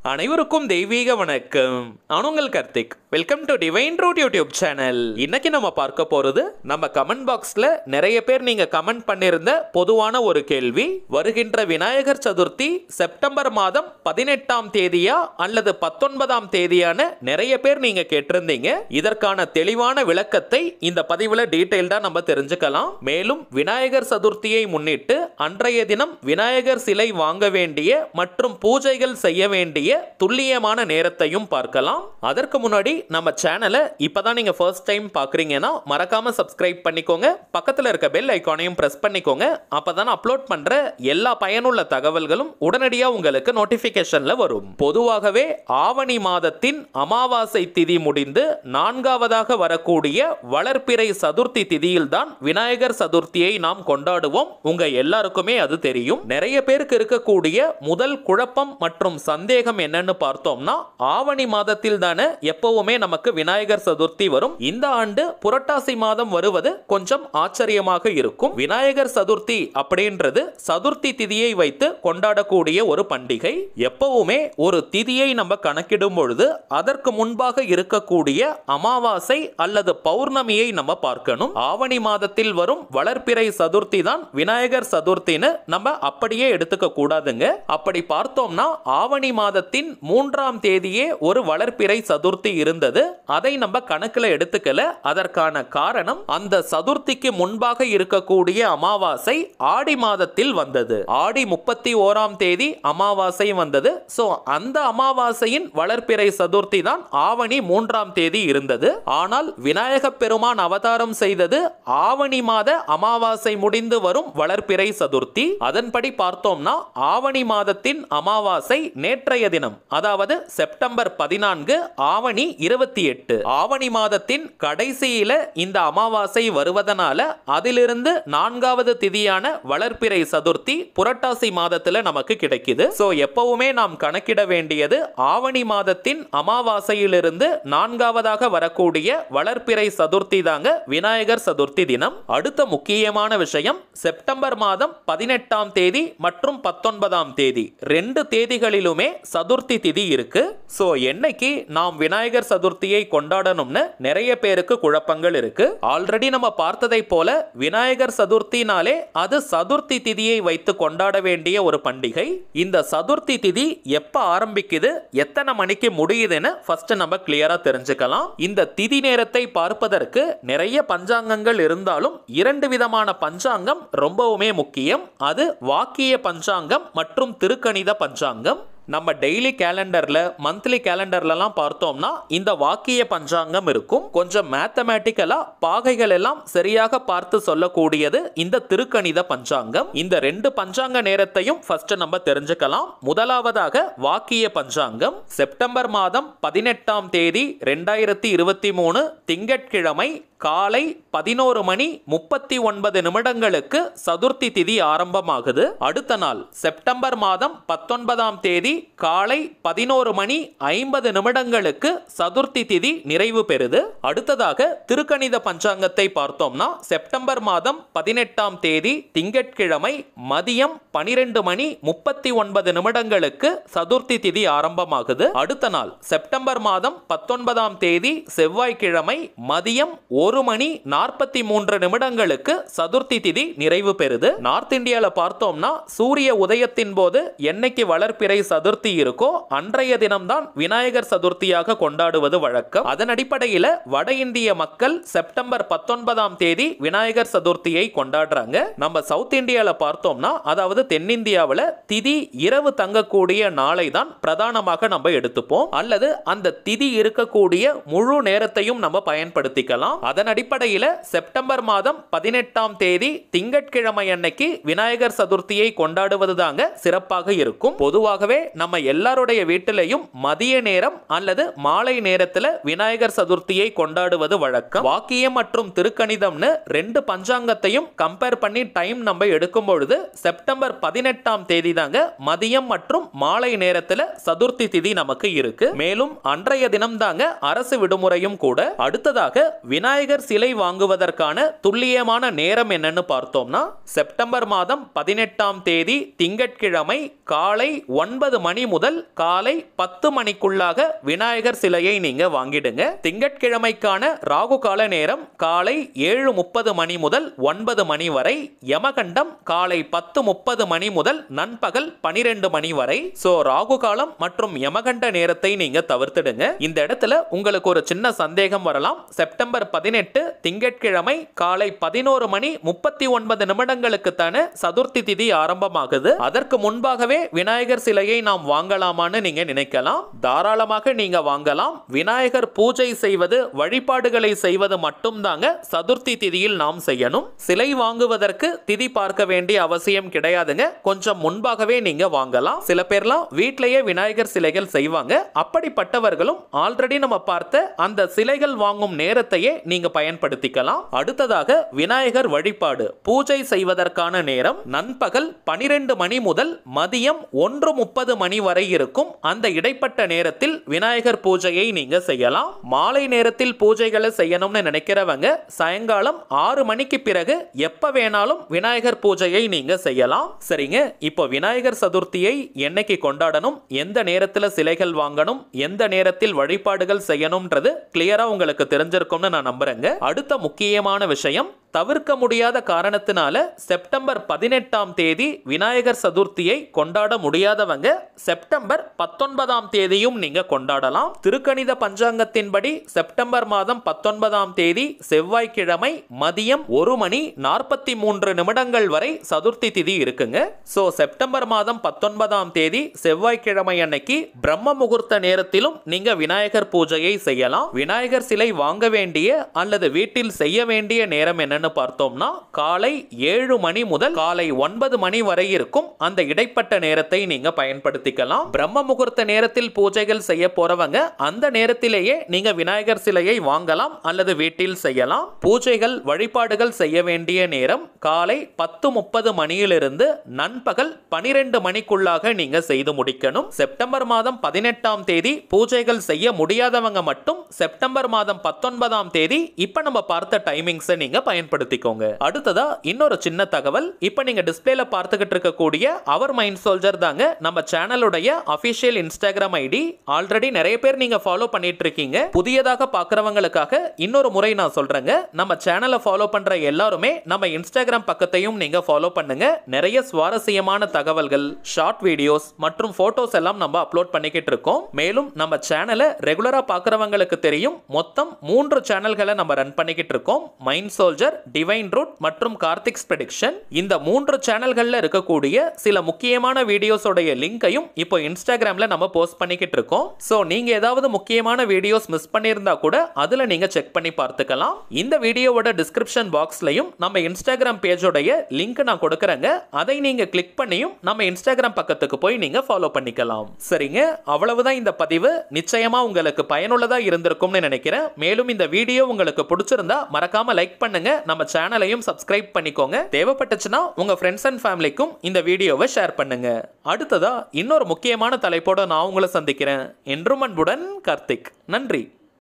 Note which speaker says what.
Speaker 1: அனைவருக்கும் தெய்வீக வணக்கம் நான் உங்கள் Karthik welcome to divine root YouTube channel இன்னைக்கு நம்ம பார்க்க போறது நம்ம கமெண்ட் பாக்ஸ்ல நிறைய பேர் நீங்க கமெண்ட் பண்ணியிருந்த பொதுவான ஒரு கேள்வி வருகின்ற விநாயகர் சதுர்த்தி செப்டம்பர் மாதம் பதினெட்டாம் தேதியா அல்லது பத்தொன்பதாம் தேதியான நிறைய பேர் நீங்க கேட்டிருந்தீங்க இதற்கான தெளிவான விளக்கத்தை இந்த பதிவுல டீடைல்டா நம்ம தெரிஞ்சுக்கலாம் மேலும் விநாயகர் சதுர்த்தியை முன்னிட்டு அன்றைய தினம் விநாயகர் சிலை வாங்க வேண்டிய மற்றும் பூஜைகள் செய்ய வேண்டிய துல்லியமான நேரத்தையும் பார்க்கலாம் அதற்கு முன்னாடி நம்ம சேனலை இப்பதான் நீங்க ஃபர்ஸ்ட் டைம் பார்க்குறீங்கன்னா மறக்காம சப்ஸ்கிரைப் பண்ணிக்கோங்க பக்கத்தில் இருக்க பெல் ஐக்கானையும் பிரஸ் பண்ணிக்கோங்க அப்பதான் அப்லோட் பண்ற எல்லா பயனுள்ள தகவல்களும் உடனடியாக உங்களுக்கு நோட்டிஃபிகேஷன்ல வரும் பொதுவாகவே ஆவணி மாதத்தின் அமாவாசை திதி முடிந்து நான்காவதாக வரக்கூடிய வளர்ப்பிறை சதுர்த்தி திதியில்தான் விநாயகர் சதுர்த்தியை நாம் கொண்டாடுவோம் உங்க எல்லாருக்குமே அது தெரியும் நிறைய பேருக்கு இருக்கக்கூடிய முதல் குழப்பம் மற்றும் சந்தேகம் என்னன்னு பார்த்தோம்னா ஆவணி மாதத்தில் தானே எப்பவுமே நமக்கு விநாயகர் சதுர்த்தி வரும் இந்த ஆண்டு புரட்டாசி மாதம் வருவது கொஞ்சம் ஆச்சரியமாக இருக்கும் விநாயகர் சதுர்த்தி அப்படின்றது சதுர்த்தி திதியை வைத்து கொண்டாடக்கூடிய ஒரு பண்டிகை எப்பவுமே ஒரு திதியை நம்ம கணக்கிடும் பொழுது அதற்கு முன்பாக இருக்கக்கூடிய அமாவாசை அல்லது பௌர்ணமியை நம்ம பார்க்கணும் ஆவணி மாதத்தில் வரும் வளர்ப்பிறை சதுர்த்தி தான் விநாயகர் சதுர்த்தின்னு நம்ம அப்படியே எடுத்துக்க கூடாதுங்க அப்படி பார்த்தோம்னா ஆவணி மாதத்தின் மூன்றாம் தேதியே ஒரு வளர்ப்பிறை சதுர்த்தி இருந்தது அதை நம்ம கணக்குல எடுத்துக்கல அதற்கான காரணம் அந்த சதுர்த்திக்கு முன்பாக இருக்கக்கூடிய அமாவாசை ஆடி மாதத்தில் வந்தது ஆடி முப்பத்தி ஓராம் தேதி அமாவாசை வந்தது சோ அந்த அமாவாசையின் வளர்ப்பிறை சதுர்த்தி தான் ஆவணி மூன்றாம் தேதி இருந்தது ஆனால் விநாயக பெருமான் அவதாரம் செய்தது ஆவணி மாத அமாவாசை முடிந்து வரும் வளர்ப்பிறை சதுர்த்தி அதன்படி பார்த்தோம்னா ஆவணி மாதத்தின் அமாவாசை நேற்றைய தினம் அதாவது செப்டம்பர் பதினான்கு ஆவணி இருபத்தி எட்டு ஆவணி மாதத்தின் கடைசியில இந்த அமாவாசை வருவதனால அதிலிருந்து நான்காவது திதியான வளர்ப்பிறை சதுர்த்தி புரட்டாசி மாதத்துல நமக்கு கிடைக்குது சோ எப்பவுமே நாம் கணக்கிட வேண்டியது ஆவணி மாதத்தின் அமாவாசையிலிருந்து நான்காவதாக வரக்கூடிய வளர்ப்பிறை சதுர்த்தி தாங்க விநாயகர் சதுர்த்தி தினம் அடுத்த முக்கியமான விஷயம் செப்டம்பர் மாதம் பதினெட்டாம் தேதி மற்றும் பத்தொன்பதாம் தேதி ரெண்டு தேதிகளிலுமே சதுர்த்தி திதி இருக்கு சோ என்னைக்கு நாம் விநாயகர் சதுர்த்தியை கொண்டாடணும்னு நிறைய பேருக்கு குழப்பங்கள் இருக்கு ஆல்ரெடி நம்ம பார்த்ததை போல விநாயகர் சதுர்த்தினாலே அது சதுர்த்தி திதியை வைத்து கொண்டாட வேண்டிய ஒரு பண்டிகை இந்த சதுர்த்தி திதி எப்ப ஆரம்பிக்குது எத்தனை மணிக்கு முடியுதுன்னு ஃபர்ஸ்ட் நம்ம கிளியரா தெரிஞ்சுக்கலாம் இந்த திதி நேரத்தை பார்ப்பதற்கு நிறைய பஞ்சாங்கங்கள் இருந்தாலும் இரண்டு விதமான பஞ்சாங்கம் ரொம்பவுமே முக்கியம் அது வாக்கிய பஞ்சாங்கம் மற்றும் திருக்கணித பஞ்சாங்கம் நம்ம டெய்லி கேலண்டர்ல மந்த்லி கேலண்டர்லலாம் பார்த்தோம்னா இந்த வாக்கிய பஞ்சாங்கம் இருக்கும் கொஞ்சம் மேத்தமேட்டிக்கலா பாகைகள் எல்லாம் சரியாக பார்த்து சொல்லக்கூடியது இந்த திருக்கணித பஞ்சாங்கம் இந்த ரெண்டு பஞ்சாங்க நேரத்தையும் ஃபர்ஸ்ட் நம்ம தெரிஞ்சுக்கலாம் முதலாவதாக வாக்கிய பஞ்சாங்கம் செப்டம்பர் மாதம் பதினெட்டாம் தேதி ரெண்டாயிரத்தி இருபத்தி மூணு திங்கட்கிழமை காலை பதினோரு மணி முப்பத்தி ஒன்பது நிமிடங்களுக்கு சதுர்த்தி திதி ஆரம்பமாகுது அடுத்த நாள் செப்டம்பர் மாதம் பத்தொன்பதாம் தேதி காலை பதினோரு மணி ஐம்பது நிமிடங்களுக்கு சதுர்த்தி திதி நிறைவு பெறுது அடுத்ததாக திருக்கணித பஞ்சாங்கத்தை பார்த்தோம்னா செப்டம்பர் மாதம் பதினெட்டாம் தேதி திங்கட்கிழமை மதியம் பனிரெண்டு மணி முப்பத்தி ஒன்பது நிமிடங்களுக்கு சதுர்த்தி திதி ஆரம்பமாகுது அடுத்த நாள் செப்டம்பர் மாதம் பத்தொன்பதாம் தேதி செவ்வாய்க்கிழமை மதியம் ஒரு மணி நாற்பத்தி மூன்று நிமிடங்களுக்கு சதுர்த்தி திதி நிறைவு பெறுது நார்த் இந்தியால பார்த்தோம்னா சூரிய உதயத்தின் போது என்னைக்கு வளர்ப்பிறை சதுர்த்தி இருக்கோ அன்றைய தினம்தான் விநாயகர் சதுர்த்தியாக கொண்டாடுவது வழக்கம் அதன் அடிப்படையில் வட இந்திய மக்கள் செப்டம்பர் பத்தொன்பதாம் தேதி விநாயகர் சதுர்த்தியை கொண்டாடுறாங்க நம்ம சவுத் இந்தியால பார்த்தோம்னா அதாவது தென்னிந்தியாவில் திதி இரவு தங்கக்கூடிய நாளை தான் பிரதானமாக நம்ம எடுத்துப்போம் அல்லது அந்த திதி இருக்கக்கூடிய முழு நேரத்தையும் நம்ம பயன்படுத்திக்கலாம் அதன் அடிப்படையில் செப்டம்பர் மாதம் பதினெட்டாம் தேதி திங்கட்கிழமை அன்னைக்கு விநாயகர் சதுர்த்தியை கொண்டாடுவது தாங்க சிறப்பாக இருக்கும் பொதுவாகவே நம்ம எல்லாருடைய வீட்டிலையும் மதிய நேரம் அல்லது மாலை நேரத்தில் விநாயகர் சதுர்த்தியை கொண்டாடுவது வழக்கம் வாக்கியம் மற்றும் திருக்கணிதம்னு ரெண்டு பஞ்சாங்கத்தையும் கம்பேர் பண்ணி டைம் நம்ம எடுக்கும் பொழுது செப்டம்பர் பதினெட்டாம் தேதி தாங்க மதியம் மற்றும் மாலை நேரத்தில் சதுர்த்தி திதி நமக்கு இருக்கு மேலும் அன்றைய தினம் தாங்க அரசு விடுமுறையும் கூட அடுத்ததாக விநாயகர் விநாயகர் சிலை வாங்குவதற்கான துல்லியமான நேரம் என்னன்னு பார்த்தோம்னா செப்டம்பர் மாதம் பதினெட்டாம் தேதி திங்கட்கிழமை காலை ஒன்பது மணி முதல் காலை பத்து மணிக்குள்ளாக விநாயகர் சிலையை நீங்க வாங்கிடுங்க திங்கட்கிழமைக்கான ராகு கால நேரம் காலை ஏழு முப்பது மணி முதல் ஒன்பது மணி வரை யமகண்டம் காலை பத்து முப்பது மணி முதல் நண்பகல் பனிரெண்டு மணி வரை சோ ராகு காலம் மற்றும் யமகண்ட நேரத்தை நீங்க தவிர்த்துடுங்க இந்த இடத்துல உங்களுக்கு ஒரு சின்ன சந்தேகம் வரலாம் செப்டம்பர் பதினெட்டு திங்கட்கிழமை காலை பதினோரு மணி முப்பத்தி ஒன்பது நிமிடங்களுக்கு தானே சதுர்த்தி திதி ஆரம்பமாகுது அதற்கு முன்பாகவே விநாயகர் சிலையை நாம் வாங்கலாமான்னு நீங்க நினைக்கலாம் தாராளமாக நீங்க வாங்கலாம் விநாயகர் பூஜை செய்வது வழிபாடுகளை செய்வது மட்டும்தாங்க சதுர்த்தி திதியில் நாம் செய்யணும் சிலை வாங்குவதற்கு திதி பார்க்க வேண்டிய அவசியம் கிடையாதுங்க கொஞ்சம் முன்பாகவே நீங்க வாங்கலாம் சில பேர்லாம் வீட்டிலேயே விநாயகர் சிலைகள் செய்வாங்க அப்படிப்பட்டவர்களும் ஆல்ரெடி நம்ம பார்த்த அந்த சிலைகள் வாங்கும் நேரத்தையே நீங்க பயன்படுத்திக்கலாம் அடுத்ததாக விநாயகர் வழிபாடு பூஜை செய்வதற்கான நேரம் நண்பகல் பனிரெண்டு மணி முதல் மதியம் ஒன்று முப்பது மணி வரை இருக்கும் அந்த இடைப்பட்ட நேரத்தில் விநாயகர் பூஜையை நீங்க செய்யலாம் மாலை நேரத்தில் பூஜைகளை செய்யணும்னு நினைக்கிறவங்க சாயங்காலம் ஆறு மணிக்கு பிறகு எப்ப வேணாலும் விநாயகர் பூஜையை நீங்க செய்யலாம் சரிங்க இப்போ விநாயகர் சதுர்த்தியை என்னைக்கு கொண்டாடணும் எந்த நேரத்தில் சிலைகள் வாங்கணும் எந்த நேரத்தில் வழிபாடுகள் செய்யணும்ன்றது கிளியரா உங்களுக்கு தெரிஞ்சிருக்கும்னு நான் நம்புறேங்க அடுத்த முக்கியமான விஷயம் தவிர்க்க முடியாத காரணத்தினால செப்டம்பர் பதினெட்டாம் தேதி விநாயகர் சதுர்த்தியை கொண்டாட முடியாதவங்க செப்டம்பர் பத்தொன்பதாம் தேதியும் நீங்க கொண்டாடலாம் திருக்கணித பஞ்சாங்கத்தின்படி செப்டம்பர் மாதம் பத்தொன்பதாம் தேதி செவ்வாய்க்கிழமை மதியம் ஒரு மணி நாற்பத்தி மூன்று நிமிடங்கள் வரை சதுர்த்தி திதி இருக்குங்க சோ செப்டம்பர் மாதம் பத்தொன்பதாம் தேதி செவ்வாய்க்கிழமை அன்னைக்கு பிரம்ம முகூர்த்த நேரத்திலும் நீங்க விநாயகர் பூஜையை செய்யலாம் விநாயகர் சிலை வாங்க வேண்டிய அல்லது வீட்டில் செய்ய வேண்டிய நேரம் என்னன்னு பார்த்தோம்னா காலை ஏழு மணி முதல் காலை ஒன்பது மணி வரை இருக்கும் அந்த இடைப்பட்ட நேரத்தை நீங்க பயன்படுத்திக்கலாம் பிரம்ம முகூர்த்த நேரத்தில் பூஜைகள் செய்ய போறவங்க அந்த நேரத்திலேயே நீங்க விநாயகர் சிலையை வாங்கலாம் அல்லது வீட்டில் செய்யலாம் பூஜைகள் வழிபாடுகள் செய்ய வேண்டிய நேரம் காலை பத்து முப்பது மணியிலிருந்து நண்பகல் பனிரெண்டு மணிக்குள்ளாக நீங்க செய்து முடிக்கணும் செப்டம்பர் மாதம் பதினெட்டாம் தேதி பூஜைகள் செய்ய முடியாதவங்க மட்டும் செப்டம்பர் மாதம் பத்தொன்பதாம் தேதி இப்ப நம்ம பார்த்த டைமிங்ஸை நீங்க பயன்படுத்திக்கோங்க அடுத்ததா இன்னொரு சின்ன தகவல் இப்ப நீங்க டிஸ்பிளேல பார்த்துக்கிட்டு இருக்கக்கூடிய அவர் மைண்ட் சோல்ஜர் தாங்க நம்ம சேனலுடைய அபிஷியல் இன்ஸ்டாகிராம் ஐடி ஆல்ரெடி நிறைய பேர் நீங்க ஃபாலோ பண்ணிட்டு இருக்கீங்க புதியதாக பார்க்கறவங்களுக்காக இன்னொரு முறை நான் சொல்றேங்க நம்ம சேனலை ஃபாலோ பண்ற எல்லாருமே நம்ம இன்ஸ்டாகிராம் பக்கத்தையும் நீங்க ஃபாலோ பண்ணுங்க நிறைய சுவாரஸ்யமான தகவல்கள் ஷார்ட் வீடியோஸ் மற்றும் போட்டோஸ் எல்லாம் நம்ம அப்லோட் பண்ணிக்கிட்டு இருக்கோம் மேலும் நம்ம சேனலை ரெகுலரா பார்க்கறவங்களுக்கு தெரியும் மொத்தம் மூன்று சேனல்களை நம்ம ரன் பண்ணிக்கிட்டு இருக்கோம் மைண்ட் சோல்ஜர் டிவைன் ரூட் மற்றும் கார்த்திக்ஸ் ப்ரெடிக்ஷன் இந்த மூன்று சேனல்கள்ல இருக்கக்கூடிய சில முக்கியமான வீடியோஸோடைய லிங்கையும் இப்போ இன்ஸ்டாகிராம்ல நம்ம போஸ்ட் பண்ணிக்கிட்டு இருக்கோம் ஸோ நீங்க ஏதாவது முக்கியமான வீடியோஸ் மிஸ் பண்ணியிருந்தா கூட அதுல நீங்க செக் பண்ணி பார்த்துக்கலாம் இந்த வீடியோவோட டிஸ்கிரிப்ஷன் பாக்ஸ்லயும் நம்ம இன்ஸ்டாகிராம் பேஜோடைய லிங்க் நான் கொடுக்குறேங்க அதை நீங்க கிளிக் பண்ணியும் நம்ம இன்ஸ்டாகிராம் பக்கத்துக்கு போய் நீங்க ஃபாலோ பண்ணிக்கலாம் சரிங்க அவ்வளவுதான் இந்த பதிவு நிச்சயமா உங்களுக்கு பயனுள்ளதா இருந்திருக்கும்னு நினைக்கிறேன் மேலும் இந்த வீடியோ உங்களுக்கு பிடிச்சிருந்தா மறக்காம லைக் பண்ணுங்க நம்ம சேனலையும் சப்ஸ்கிரைப் பண்ணிக்கோங்க தேவைப்பட்டுச்சுன்னா உங்க ஃப்ரெண்ட்ஸ் அண்ட் ஃபேமிலிக்கும் இந்த வீடியோவை ஷேர் பண்ணுங்க அடுத்ததா இன்னொரு முக்கியமான தலைப்போட நான் உங்களை சந்திக்கிறேன் என்றும் அன்புடன் கார்த்திக் நன்றி